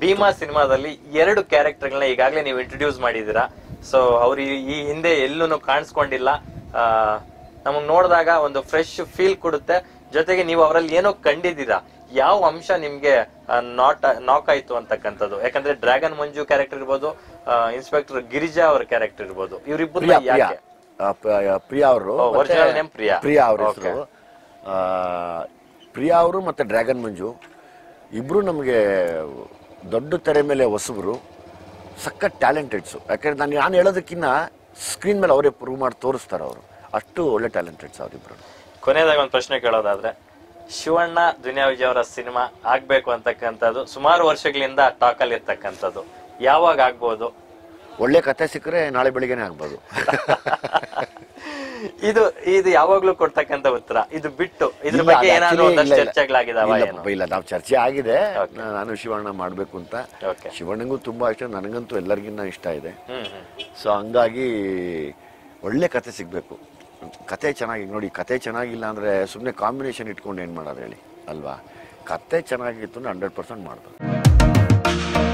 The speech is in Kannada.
ಭೀಮಾ ಸಿನಿಮಾದಲ್ಲಿ ಎರಡು ಕ್ಯಾರೆಕ್ಟರ್ಗಳನ್ನ ಈಗಾಗಲೇ ನೀವು ಇಂಟ್ರೊಡ್ಯೂಸ್ ಮಾಡಿದೀರಾ ಸೊ ಅವ್ರು ಈ- ಈ ಹಿಂದೆ ಎಲ್ಲೂ ಕಾಣಿಸ್ಕೊಂಡಿಲ್ಲ ಆ, ನಮಗ್ ನೋಡಿದಾಗ ಒಂದು ಫ್ರೆಶ್ ಫೀಲ್ ಕೊಡುತ್ತೆ ಜೊತೆಗೆ ನೀವು ಅವರಲ್ಲಿ ಏನೋ ಕಂಡಿದ್ದೀರಾ ಯಾವ ಅಂಶ ನಿಮ್ಗೆ ನಾಟ್ ನಾಕ್ ಆಯ್ತು ಅಂತಕ್ಕಂಥದ್ದು ಯಾಕಂದ್ರೆ ಡ್ರ್ಯಾಗನ್ ಮಂಜು ಕ್ಯಾರೆಕ್ಟರ್ ಇರ್ಬೋದು ಇನ್ಸ್ಪೆಕ್ಟರ್ ಗಿರಿಜಾ ಅವ್ರ ಕ್ಯಾರೆಕ್ಟರ್ ಇರ್ಬೋದು ಇವ್ರಿಬ್ಬರು ಪ್ರಿಯಾ ಪ್ರಿಯಾ ಯಾಕೆ ಆ, ಪ- ಪ್ರಿಯಾ ಅವರು ಓ, original name ಪ್ರಿಯಾ. ಪ್ರಿಯಾ ಅವ್ರ Okay. ಹೆಸರು ಆ, ಪ್ರಿಯಾ ಅವರು ಮತ್ತೆ ಡ್ರ್ಯಾಗನ್ ಮಂಜು ಇಬ್ರು ನಮಗೆ ದೊಡ್ಡ ತೆರೆ ಮೇಲೆ ಹೊಸಬರು ಸಖತ್ ಟ್ಯಾಲೆಂಟೆಡ್ಸು ಯಾಕಂದ್ರೆ ನಾನು ನಾನು ಹೇಳೋದಕ್ಕಿಂತ ಸ್ಕ್ರೀನ್ ಮೇಲೆ ಅವರೇ ಪ್ರೂವ್ ಮಾಡಿ ತೋರಿಸ್ತಾರೆ ಅವರು ಅಷ್ಟು ಒಳ್ಳೆ ಟ್ಯಾಲೆಂಟೆಡ್ಸ್ ಅವರಿಬ್ರು ಕೊನೆಯದಾಗ ಒಂದು ಪ್ರಶ್ನೆ ಕೇಳೋದಾದ್ರೆ ಶಿವಣ್ಣ ದುನಿಯಾ ವಿಜಯ್ ಅವರ ಸಿನಿಮಾ ಆಗ್ಬೇಕು ಅಂತಕ್ಕಂಥದ್ದು ಸುಮಾರು ವರ್ಷಗಳಿಂದ ಟಾಕ್ ಅಲ್ಲಿ ಇರ್ತಕ್ಕಂಥದ್ದು ಯಾವಾಗ ಆಗ್ಬೋದು ಒಳ್ಳೆ ಕತೆ ಸಿಕ್ಕರೆ ನಾಳೆ ಬೆಳಿಗ್ಗೆನೆ ಆಗ್ಬೋದು ಇದು ಇದು ಯಾವಾಗ್ಲೂ ಕೊಡ್ತಕ್ಕಂಥ ಉತ್ತರ ಇದು ಬಿಟ್ಟು ಇದ್ರ ಇಲ್ಲ, ಬಗ್ಗೆ ಅದು ಏನಾದ್ರು actually ಒಂದಷ್ಟು ಇಲ್ಲ, ಇಲ್ಲ. ಚರ್ಚೆಗಳಾಗಿದಾವ ಇಲ್ಲ ಏನು ಪಾಪ, ಇಲ್ಲ ನಾವು ಚರ್ಚೆ ಆಗಿದೆ Okay. ನಾ- ನಾನು ಶಿವಣ್ಣ ಮಾಡಬೇಕು ಅಂತ Okay. ಶಿವಣ್ಣಂಗೂ ತುಂಬಾ ಇಷ್ಟ ನನಗಂತೂ ಎಲ್ಲರಿಗಿನ್ನ ಇಷ್ಟ ಇದೆ ಹ್ಮ್ ಹ್ಮ್ ಸೊ ಹಂಗಾಗಿ ಒಳ್ಳೆ ಕತೆ ಸಿಗಬೇಕು ಕತೆ ಚೆನ್ನಾಗಿ ನೋಡಿ ಕತೆ ಚೆನ್ನಾಗಿಲ್ಲ ಅಂದರೆ ಸುಮ್ಮನೆ ಕಾಂಬಿನೇಷನ್ ಇಟ್ಕೊಂಡು ಏನು ಮಾಡೋದು ಹೇಳಿ ಅಲ್ವಾ ಕತೆ ಚೆನ್ನಾಗಿತ್ತು ಅಂದ್ರೆ ಹಂಡ್ರೆಡ್ ಪರ್ಸೆಂಟ್ ಮಾಡ್ಬೋದು